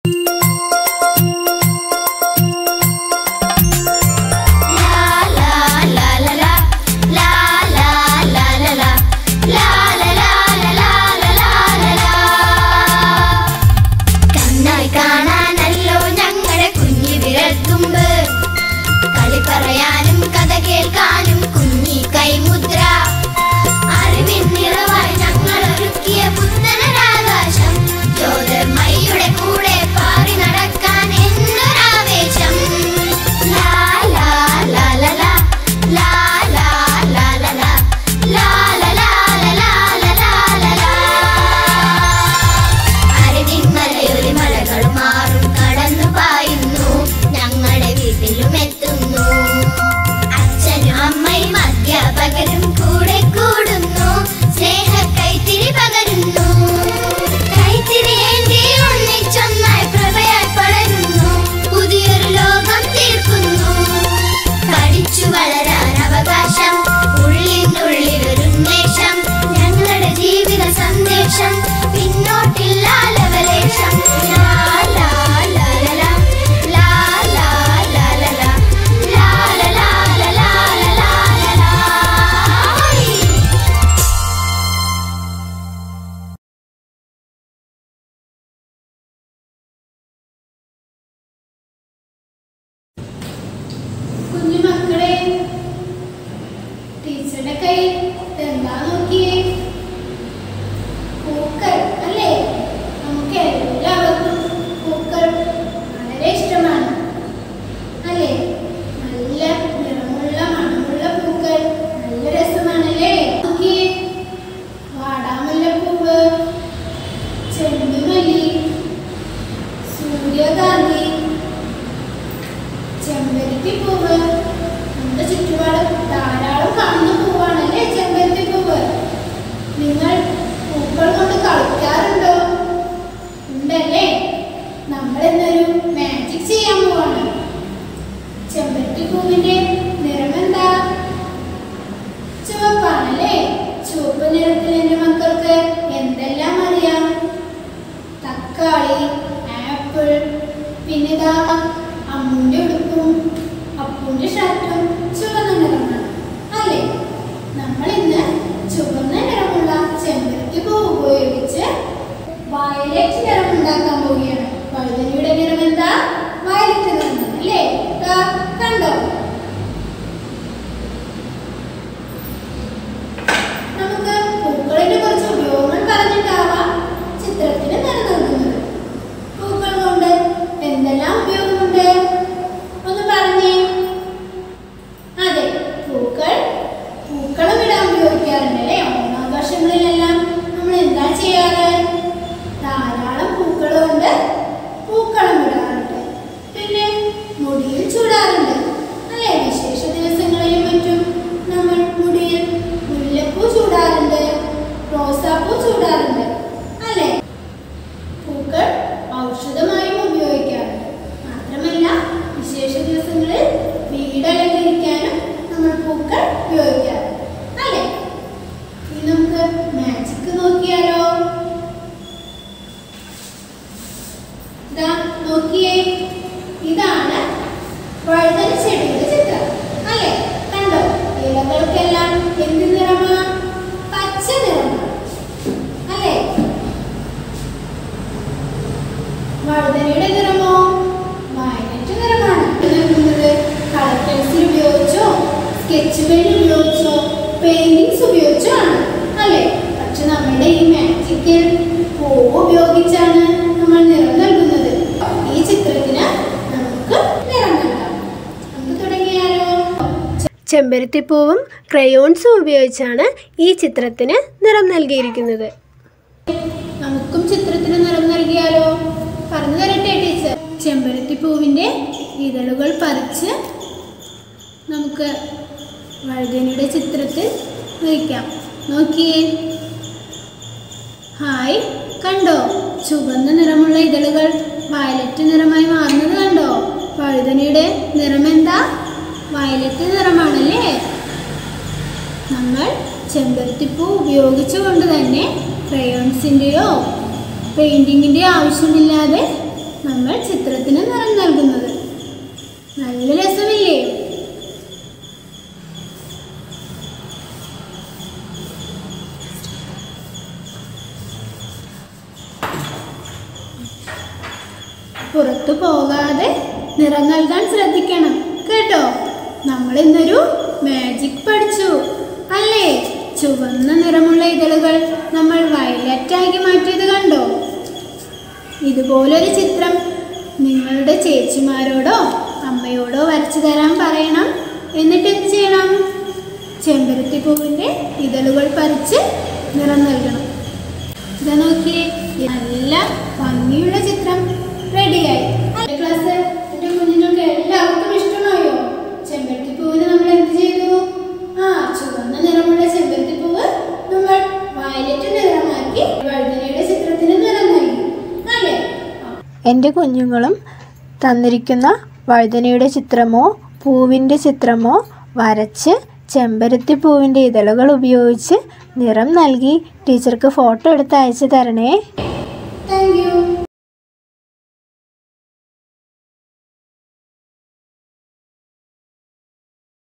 കണ്ണായി കാണാനല്ലോ ഞങ്ങളുടെ കുഞ്ഞു വിരൽത്തുമ്പ് കളി പറയാനും കഥ കേൾക്കാനും കുഞ്ഞി കൈമുദ്ര അറിവിൻ നിറവായി ഞങ്ങൾ ഒരുക്കിയ പുത്തനരാകാശം ജ്യോതിർമയുടെ കൂടെ പാറി നടക്കാൻ എന്നൊരാവേശം ലാ ലാ ലാ ലാ ലാ ലാ ലാ ലാ ലാ ലാ ലാ ലാ ലാ ലാ ലാ ലാ ലാ ലാ അറിവിൻ മലയൊരു മലകളും മാറും കടന്നു പായുന്നു ഞങ്ങളുടെ വീട്ടിലും എത്തുന്നു അച്ഛനും അമ്മയും അധ്യാപകരും കൂടെ കൂടുന്നു സ്നേഹ കൈത്തിരി പകരുന്നു കൈത്തിരി ഏന്തി ഒന്നിച്ചൊന്നായി പ്രഭയായി പടരുന്നു പുതിയൊരു ലോകം തീർക്കുന്നു പഠിച്ചു വളരാൻ അവകാശം ഉള്ളിനുള്ളിലൊരു ഉന്മേഷം ഞങ്ങളുടെ ജീവിത സന്ദേശം പിന്നോട്ടില്ല ലവലേശം ലാ ലാ ലാ ലാ ലാ ലാ ലാ ലാ ലാ ലാ ലാ ലാ ലാ ലാ ലാ ലാ ലാ ലാ ഹോയ് കുഞ്ഞു മക്കളെ ടീച്ചറുടെ കൈ എന്താ നോക്കിയേ പൂക്കൾ അല്ലേ നമുക്ക് എല്ലാവർക്കും പൂക്കൾ വളരെ ഇഷ്ടമാണ് അല്ലേ നല്ല നിറമുള്ള മണമുള്ള പൂക്കൾ നല്ല രസമാണല്ലേ നോക്കിയേ വാടാമുല്ലപ്പൂവ് ചെണ്ടുമല്ലി സൂര്യകാന്തി ചെമ്പരത്തി പൂവ് നമ്മുടെ ചുറ്റുപാട് ധാരാളം കാണുന്ന പൂവാണല്ലേ ചെമ്പരത്തി പൂവ് നിങ്ങൾ പൂക്കൾ കൊണ്ട് കളിക്കാറുണ്ടോ ഉണ്ടല്ലേ നമ്മൾ ഇന്നൊരു മാജിക് ചെയ്യാൻ പോവാണ് ചെമ്പരത്തി പൂവിന്റെ നിറം എന്താ ചുവപ്പാണല്ലേ ചുവപ്പ് നിറത്തിൽ എന്റെ മക്കൾക്ക് എന്തെല്ലാം അറിയാം തക്കാളി ആപ്പിൾ പിന്നെ ഇതാ അമ്മുന്റെ ഉടുപ്പും അപ്പുന്റെ ഷർട്ടും ചുവന്ന നിറമാണ് അല്ലേ നമ്മൾ ഇന്ന് ചുവന്ന നിറമുള്ള ചെമ്പരത്തി പൂ ഉപയോഗിച്ച് വയലറ്റ് നിറം ഉണ്ടാക്കാൻ പോവുകയാണ് വഴുതനയുടെ നിറം എന്താ വയലറ്റ് നിറമാണ് അല്ലേ ദാ കണ്ടോ നമുക്ക് പൂക്കളിന്റെ കുറച്ച് ഉപയോഗങ്ങൾ പറഞ്ഞിട്ടാവാം ചിത്രത്തിന് നിറം നൽകുന്നത് പൂക്കൾ കൊണ്ട് എന്തെല്ലാം ഉപയോഗമുണ്ട് ഒന്ന് പറഞ്ഞേ അതെ പൂക്കൾ പൂക്കളം ഇടാൻ ഉപയോഗിക്കാറുണ്ട് അല്ലേ ഓണാഘോഷങ്ങളിലെല്ലാം നമ്മൾ എന്താ ചെയ്യാറ് ധാരാളം പൂക്കൾ കൊണ്ട് പൂക്കളം ഇടാറുണ്ട് പിന്നെ മുടിയിൽ ചൂടാറുണ്ട് അല്ലേ വിശേഷ ദിവസങ്ങളിലും മറ്റും നമ്മൾ മുടിയിൽ മുല്ലപ്പൂ ചൂടാറുണ്ട് റോസാപ്പൂ ചൂടാറുണ്ട് അല്ലേ പൂക്കൾ ഔഷധമായും ഉപയോഗിക്കാറുണ്ട് മാത്രമല്ല വിശേഷ ദിവസങ്ങളിൽ വീട് അലങ്കരിക്കാനും നമ്മൾ പൂക്കൾ ഉപയോഗിക്കാറുണ്ട് അല്ലേ ഇനി നമുക്ക് മാജിക് നോക്കിയാലോ ഇതാ നോക്കിയേ ഇതാണ് വഴുതന ചെടിയുടെ ചിത്രം അല്ലേ കണ്ടോ ഇലകൾക്കെല്ലാം എന്ത് നിറമാ പച്ച നിറമാണ് അല്ലേ വഴുതനയുടെ നിറമോ വയലറ്റ് നിറമാണ് നൽകുന്നത് കളർ പെൻസിൽ ഉപയോഗിച്ചോ സ്കെച്ച് പെൻ ഉപയോഗിച്ചോ പെയിന്റിങ്സ് ഉപയോഗിച്ചോ ആണ് അല്ലേ പക്ഷെ നമ്മുടെ ഈ മാജിക്കിൽ പൂവ് ഉപയോഗിച്ചാണ് നമ്മൾ നിറം നൽകുന്നത് ഈ ചിത്രത്തിന് നമുക്ക് നിറം നൽകാം നമുക്ക് തുടങ്ങിയാലോ ചെമ്പരത്തിപ്പൂവും ക്രയോൺസും ഉപയോഗിച്ചാണ് ഈ ചിത്രത്തിന് നിറം നൽകിയിരിക്കുന്നത് നമുക്കും ചിത്രത്തിന് നിറം നൽകിയാലോ പറഞ്ഞു തരട്ടെ ടീച്ചർ ചെമ്പരത്തി പൂവിൻ്റെ ഇതളുകൾ പറിച്ച് നമുക്ക് വഴുതനയുടെ ചിത്രത്തിൽ വരയ്ക്കാം നോക്കിയേ ഹായ് കണ്ടോ ചുവന്ന നിറമുള്ള ഇതളുകൾ വയലറ്റ് നിറമായി മാറുന്നത് കണ്ടോ വഴുതനയുടെ നിറമെന്താ വയലറ്റ് നിറമാണല്ലേ നമ്മൾ ചെമ്പരത്തിപ്പൂ ഉപയോഗിച്ചുകൊണ്ട് തന്നെ ക്രയോൺസിൻ്റെയോ പെയിൻറ്റിങ്ങിൻ്റെയോ ആവശ്യമില്ലാതെ നമ്മൾ ചിത്രത്തിന് നിറം നൽകുന്നത് നല്ല രസമില്ലേ പുറത്തു പോകാതെ നിറം നൽകാൻ ശ്രദ്ധിക്കണം കേട്ടോ നമ്മൾ ഇന്നൊരു മാജിക് പഠിച്ചു അല്ലേ ചുവന്ന നിറമുള്ള ഇതളുകൾ നമ്മൾ വയലറ്റാക്കി മാറ്റിയത് കണ്ടോ ഇതുപോലൊരു ചിത്രം നിങ്ങളുടെ ചേച്ചിമാരോടോ അമ്മയോടോ വരച്ചു തരാൻ പറയണം എന്നിട്ട് എന്ത് ചെയ്യണം ചെമ്പരത്തി പൂവിൻ്റെ ഇതളുകൾ പറിച്ച് നിറം നൽകണം ഇതാ നോക്കിയേ ഈ നല്ല ഭംഗിയുള്ള ചിത്രം റെഡിയായി അല്ലേ ക്ലാസ് എൻ്റെ കുഞ്ഞുങ്ങൾക്ക് എല്ലാവർക്കും ഇഷ്ടമായോ ചെമ്പരത്തി പൂവിന് നമ്മൾ എന്ത് ചെയ്തു ആ ചുവന്ന നിറമുള്ള ചെമ്പരത്തി പൂവ് നമ്മൾ വയലറ്റ് നിറമാക്കി വഴുതനയുടെ ചിത്രത്തിന് നിറം നൽകി അല്ലേ ആ, എൻ്റെ കുഞ്ഞുങ്ങളും തന്നിരിക്കുന്ന വഴുതനയുടെ ചിത്രമോ പൂവിൻ്റെ ചിത്രമോ വരച്ച് ചെമ്പരത്തി പൂവിൻ്റെ ഇതളുകൾ ഉപയോഗിച്ച് നിറം നൽകി ടീച്ചർക്ക് ഫോട്ടോ എടുത്ത് അയച്ചു തരണേ